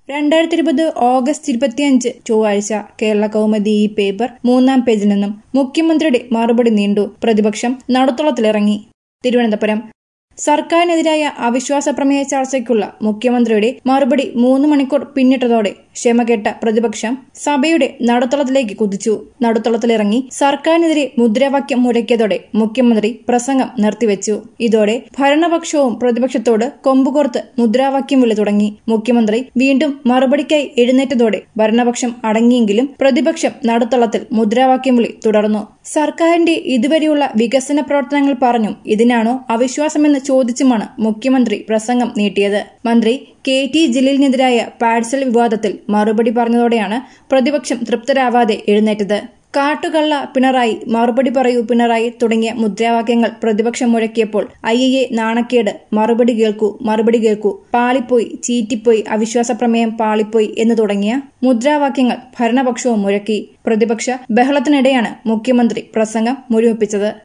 രണ്ടായിരത്തി ഇരുപത് ഓഗസ്റ്റ് ഇരുപത്തിയഞ്ച് ചൊവ്വാഴ്ച കേരള കൗമുദി ഈ പേപ്പർ മൂന്നാം പേജിൽ നിന്നും മുഖ്യമന്ത്രിയുടെ മറുപടി നീണ്ടു പ്രതിപക്ഷം നടുത്തളത്തിലിറങ്ങി തിരുവനന്തപുരം സർക്കാരിനെതിരായ അവിശ്വാസ പ്രമേയ ചർച്ചയ്ക്കുള്ള മുഖ്യമന്ത്രിയുടെ മറുപടി മൂന്ന് മണിക്കൂർ പിന്നിട്ടതോടെ ക്ഷമകെട്ട പ്രതിപക്ഷം സഭയുടെ നടുത്തളത്തിലേക്ക് കുതിച്ചു നടുത്തളത്തിലിറങ്ങി സർക്കാരിനെതിരെ മുദ്രാവാക്യം മുഴക്കിയതോടെ മുഖ്യമന്ത്രി പ്രസംഗം നിർത്തിവെച്ചു ഇതോടെ ഭരണപക്ഷവും പ്രതിപക്ഷത്തോട് കൊമ്പുകോർത്ത് മുദ്രാവാക്യം വിളി തുടങ്ങി മുഖ്യമന്ത്രി വീണ്ടും മറുപടിക്കായി എഴുന്നേറ്റതോടെ ഭരണപക്ഷം അടങ്ങിയെങ്കിലും പ്രതിപക്ഷം നടുത്തളത്തിൽ മുദ്രാവാക്യം വിളി തുടർന്നു സർക്കാരിന്റെ ഇതുവരെയുള്ള വികസന പ്രവർത്തനങ്ങൾ പറഞ്ഞും ഇതിനാണോ അവിശ്വാസമെന്ന് ചോദിച്ചുമാണ് മുഖ്യമന്ത്രി പ്രസംഗം നീട്ടിയത് മന്ത്രി കെ ടി ജലീലിനെതിരായ പാഴ്സൽ വിവാദത്തിൽ മറുപടി പറഞ്ഞതോടെയാണ് പ്രതിപക്ഷം തൃപ്തരാവാതെ എഴുന്നേറ്റത് കാട്ടുകള്ള പിണറായി മറുപടി പറയൂ പിണറായി തുടങ്ങിയ മുദ്രാവാക്യങ്ങൾ പ്രതിപക്ഷം മുഴക്കിയപ്പോൾ ഐ എ നാണക്കേട് മറുപടി കേൾക്കൂ മറുപടി കേൾക്കൂ പാളിപ്പോയി ചീറ്റിപ്പോയി അവിശ്വാസ പ്രമേയം പാളിപ്പോയി എന്ന് തുടങ്ങിയ മുദ്രാവാക്യങ്ങൾ ഭരണപക്ഷവും മുഴക്കി പ്രതിപക്ഷ ബഹളത്തിനിടെയാണ് മുഖ്യമന്ത്രി പ്രസംഗം മുഴുമിപ്പിച്ചത്